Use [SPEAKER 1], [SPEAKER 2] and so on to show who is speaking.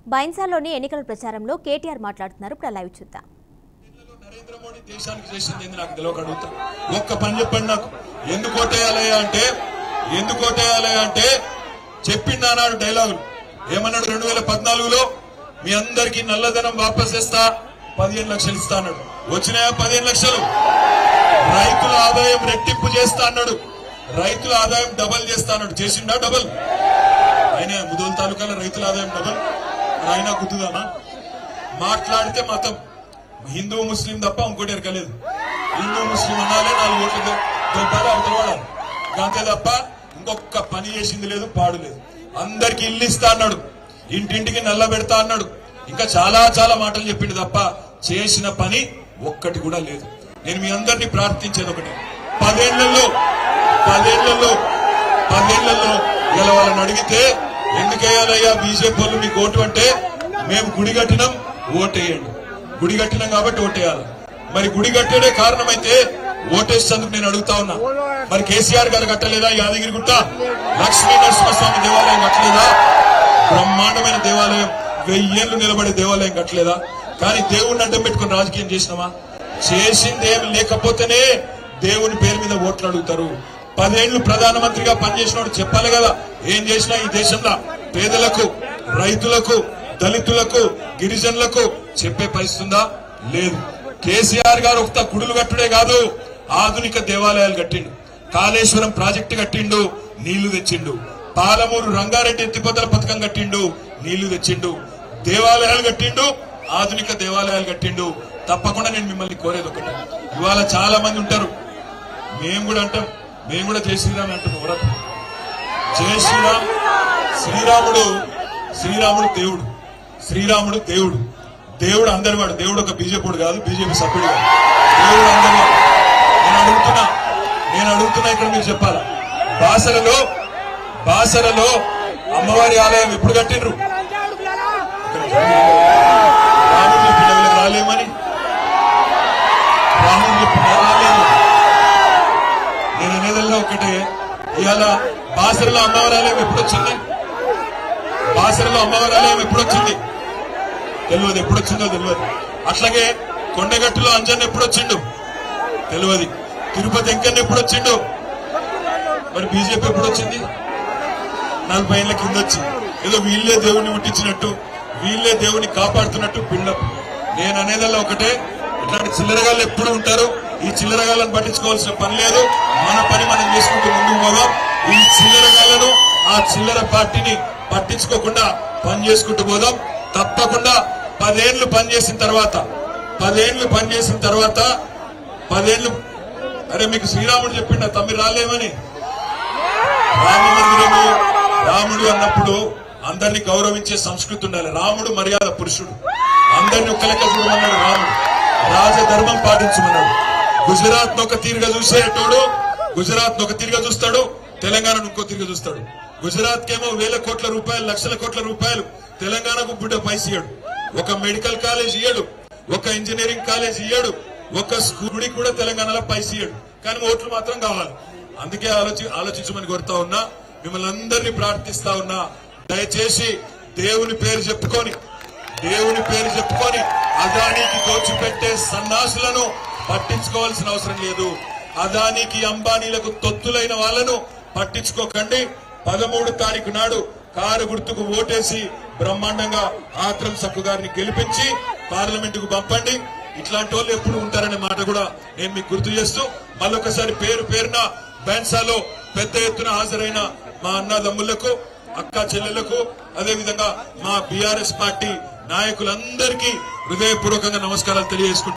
[SPEAKER 1] బైన్సాలోని ఎన్నికల ప్రచారంలో కేటీఆర్ మాట్లాడుతున్నారు ఇప్పుడు లైవ్ చూద్దాం
[SPEAKER 2] నరేంద్ర మోడీ దేశానికి చేసింది ఏంది నాకు తెలియక అడుగుతా ఒక్క పని చెప్పండి నాకు ఎందుకు ఓటేయాలయ్యా అంటే ఎందుకు ఓటేయాలయ్యా అంటే చెప్పిండు అన్నాడు డైలాగులు ఏమన్నాడు రెండు వేల పద్నాలుగులో మీ అందరికి నల్లధనం వాపస్ ఇస్తా పదిహేను లక్షలు ఇస్తా అన్నాడు వచ్చినాయా పదిహేను లక్షలు రైతుల ఆదాయం రెట్టింపు చేస్తా అన్నాడు రైతుల ఆదాయం డబల్ చేస్తా అన్నాడు చేసిండా డబల్ ఆయన ముదోల్ తాలూకాలో రైతుల ఆదాయం డబల్ ఆయన గుర్తుదానా మాట్లాడితే మతం హిందూ ముస్లిం తప్ప ఇంకోటి ఎరకలేదు హిందూ ముస్లిం అనాలే నాలుగు ఓట్లు దొ- దొబ్బాలి అవతల వాడాలి అంతే తప్ప ఇంకొక పని చేసింది లేదు పాడు లేదు అందరికి ఇల్లు ఇస్తా అన్నాడు ఇంటింటికి నల్ల పెడతా అన్నాడు ఇంకా చాలా చాలా మాటలు చెప్పిండు తప్ప చేసిన పని ఒక్కటి కూడా లేదు నేను మీ అందరినీ ప్రార్థించేది ఒకటి పదేళ్లలో పదేళ్లలో పదేళ్లలో ఇలా వాళ్ళని అడిగితే ఎందుకేయాలయ్యా బీజేపీ వాళ్ళు మీకు ఓటు అంటే మేము గుడి కట్టినాం ఓటేయండి గుడి కట్టినాం కాబట్టి ఓటేయాలి మరి గుడి కట్టేదే కారణమైతే ఓటేసేందుకు నేను అడుగుతా ఉన్నా మరి కేసీఆర్ గారు కట్టలేదా యాదగిరిగుట్ట లక్ష్మీ నరసింహస్వామి దేవాలయం కట్టలేదా బ్రహ్మాండమైన దేవాలయం వెయ్యేళ్లు నిలబడే దేవాలయం కట్టలేదా కానీ దేవుణ్ణి అడ్డం పెట్టుకుని రాజకీయం చేసినామా చేసిందేమి లేకపోతేనే దేవుని పేరు మీద ఓట్లు అడుగుతారు పదేళ్లు ప్రధానమంత్రిగా పనిచేసినోడు చెప్పాలి కదా ఏం చేసినా ఈ దేశంలో పేదలకు రైతులకు దళితులకు గిరిజనులకు చెప్పే పరిస్థితి ఉందా లేదు కేసీఆర్ గారు ఒక గుడులు కట్టుడే కాదు ఆధునిక దేవాలయాలు కట్టిండు కాళేశ్వరం ప్రాజెక్టు కట్టిండు నీళ్లు తెచ్చిండు పాలమూరు రంగారెడ్డి ఎత్తిపోతల పథకం కట్టిండు నీళ్లు తెచ్చిండు దేవాలయాలు కట్టిండు ఆధునిక దేవాలయాలు కట్టిండు తప్పకుండా నేను మిమ్మల్ని కోరేది ఒకటి ఇవాళ చాలా మంది ఉంటారు మేము కూడా అంటాం మేము కూడా జై శ్రీరామ్ అంటాం ఎవరన్నా జై శ్రీరామ్ శ్రీరాముడు శ్రీరాముడు దేవుడు శ్రీరాముడు దేవుడు దేవుడు అందరివాడు దేవుడు ఒక బీజేపీ కాదు బీజేపీ సభ్యుడు కాదు దేవుడు అందరివాడు నేను అడుగుతున్నా నేను అడుగుతున్నా ఇక్కడ మీరు చెప్పాలా బాసరలో బాసరలో అమ్మవారి ఆలయం ఎప్పుడు కట్టిండ్రు రాముడు చెప్పిన వీళ్ళకి రాలేమని రాముడు చెప్పిన రాలేదు నేను అనేదల్లా ఒకటే ఇవాళ బాసరలో అమ్మవారి ఆలయం ఎప్పుడు వచ్చింది బాసరలో అమ్మవారి ఆలయం ఎప్పుడు వచ్చింది తెలియదు ఎప్పుడు వచ్చిందో తెలియదు అట్లాగే కొండగట్టులో అంజన్ ఎప్పుడు వచ్చిండు తెలియదు తిరుపతి వెంకన్న ఎప్పుడు వచ్చిండు మరి బీజేపీ ఎప్పుడు వచ్చింది నలభై ఏళ్ళ కింద వచ్చింది ఏదో వీళ్ళే దేవుణ్ణి ముట్టించినట్టు వీళ్ళే దేవుని కాపాడుతున్నట్టు బిల్డప్ నేను అనేదల్లా ఒకటే ఇట్లాంటి చిల్లరగాళ్ళు ఎప్పుడు ఉంటారు ఈ చిల్లరగాళ్ళని పట్టించుకోవాల్సిన పని లేదు మన పని మనం చేసుకుంటూ ముందుకు పోదాం ఈ చిల్లరగాళ్ళను ఆ చిల్లర పార్టీని పట్టించుకోకుండా పని చేసుకుంటూ పోదాం తప్పకుండా పదేళ్లు పనిచేసిన తర్వాత పదేళ్లు పనిచేసిన తర్వాత పదేళ్లు అరే మీకు శ్రీరాముడు చెప్పిండ తమ్మి రాలేమని రామ మందిరము రాముడు అన్నప్పుడు అందరిని గౌరవించే సంస్కృతి ఉండాలి రాముడు మర్యాద పురుషుడు అందరిని ఒక్క లెక్క చూడమన్నాడు రాముడు రాజధర్మం పాటించమన్నాడు గుజరాత్ ఒక తీరుగా చూసేటోడు గుజరాత్ ఒక తీరుగా చూస్తాడు తెలంగాణను ఇంకో తీరుగా చూస్తాడు గుజరాత్ కేమో వేల కోట్ల రూపాయలు లక్షల కోట్ల రూపాయలు తెలంగాణకు బిడ్డ పైస ఇయ్యడు ఒక మెడికల్ కాలేజ్ ఇయ్యడు ఒక ఇంజనీరింగ్ కాలేజ్ ఇయ్యడు ఒక స్కూల్ కూడా తెలంగాణలో పైస ఇయ్యడు కానీ ఓట్లు మాత్రం కావాలి అందుకే ఆలోచి ఆలోచించమని కోరుతా ఉన్నా మిమ్మల్ని అందరినీ ప్రార్థిస్తా ఉన్నా దయచేసి దేవుని పేరు చెప్పుకొని దేవుని పేరు చెప్పుకొని అదానికి దోచిపెట్టే సన్నాసులను పట్టించుకోవాల్సిన అవసరం లేదు అదానికి అంబానీలకు తొత్తులైన వాళ్ళను పట్టించుకోకండి పదమూడు తారీఖు నాడు కారు గుర్తుకు ఓటేసి బ్రహ్మాండంగా ఆత్రం సక్కు గారిని గెలిపించి పార్లమెంట్ కు పంపండి ఇట్లాంటి వాళ్ళు ఎప్పుడు ఉంటారనే మాట కూడా నేను మీకు గుర్తు చేస్తూ మళ్ళొకసారి పేరు పేరున బెన్సాలో పెద్ద ఎత్తున హాజరైన మా అన్నదమ్ములకు అక్క చెల్లెలకు అదే విధంగా మా బీఆర్ఎస్ పార్టీ నాయకులందరికీ హృదయపూర్వకంగా నమస్కారాలు తెలియజేసుకుంటున్నాను